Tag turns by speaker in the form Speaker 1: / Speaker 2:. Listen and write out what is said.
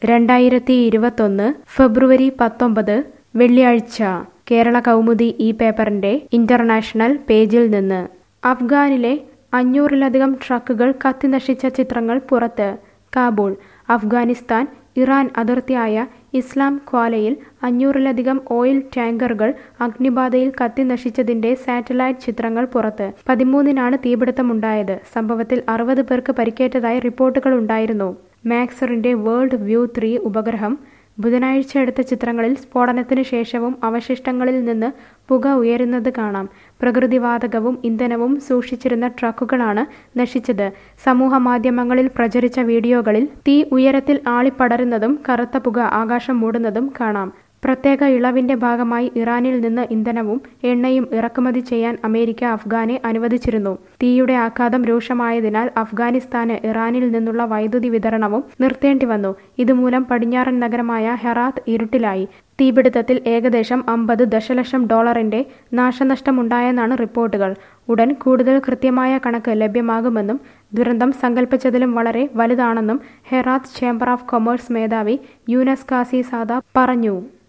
Speaker 1: രണ്ടായിരത്തി ഇരുപത്തൊന്ന് ഫെബ്രുവരി പത്തൊമ്പത് വെള്ളിയാഴ്ച കേരള കൗമുദി ഈ പേപ്പറിന്റെ ഇന്റർനാഷണൽ പേജിൽ നിന്ന് അഫ്ഗാനിലെ അഞ്ഞൂറിലധികം ട്രക്കുകൾ കത്തിനശിച്ച ചിത്രങ്ങൾ പുറത്ത് കാബൂൾ അഫ്ഗാനിസ്ഥാൻ ഇറാൻ അതിർത്തിയായ ഇസ്ലാം ക്വാലയിൽ അഞ്ഞൂറിലധികം ഓയിൽ ടാങ്കറുകൾ അഗ്നിബാധയിൽ കത്തിനശിച്ചതിന്റെ സാറ്റലൈറ്റ് ചിത്രങ്ങൾ പുറത്ത് പതിമൂന്നിനാണ് തീപിടുത്തമുണ്ടായത് സംഭവത്തിൽ അറുപത് പേർക്ക് പരിക്കേറ്റതായി റിപ്പോർട്ടുകൾ ഉണ്ടായിരുന്നു മാക്സറിന്റെ വേൾഡ് വ്യൂ ത്രീ ഉപഗ്രഹം ബുധനാഴ്ച എടുത്ത ചിത്രങ്ങളിൽ സ്ഫോടനത്തിന് ശേഷവും അവശിഷ്ടങ്ങളിൽ നിന്ന് പുക ഉയരുന്നത് കാണാം പ്രകൃതിവാതകവും ഇന്ധനവും സൂക്ഷിച്ചിരുന്ന ട്രക്കുകളാണ് നശിച്ചത് സമൂഹ മാധ്യമങ്ങളിൽ പ്രചരിച്ച വീഡിയോകളിൽ തീ ഉയരത്തിൽ ആളിപ്പടരുന്നതും കറുത്ത പുക ആകാശം മൂടുന്നതും കാണാം പ്രത്യേക ഇളവിന്റെ ഭാഗമായി ഇറാനിൽ നിന്ന് ഇന്ധനവും എണ്ണയും ഇറക്കുമതി ചെയ്യാൻ അമേരിക്ക അഫ്ഗാനെ അനുവദിച്ചിരുന്നു തീയുടെ ആഘാതം രൂക്ഷമായതിനാൽ അഫ്ഗാനിസ്ഥാന് ഇറാനിൽ നിന്നുള്ള വൈദ്യുതി വിതരണവും നിർത്തേണ്ടി വന്നു ഇതുമൂലം പടിഞ്ഞാറൻ നഗരമായ ഹെറാത്ത് ഇരുട്ടിലായി തീപിടുത്തത്തിൽ ഏകദേശം അമ്പത് ദശലക്ഷം ഡോളറിന്റെ നാശനഷ്ടമുണ്ടായെന്നാണ് റിപ്പോർട്ടുകൾ ഉടൻ കൂടുതൽ കൃത്യമായ കണക്ക് ലഭ്യമാകുമെന്നും ദുരന്തം സങ്കല്പിച്ചതിലും വളരെ വലുതാണെന്നും ഹെറാത്ത് ചേംബർ ഓഫ് കൊമേഴ്സ് മേധാവി യൂനസ് കാസി സാദ പറഞ്ഞു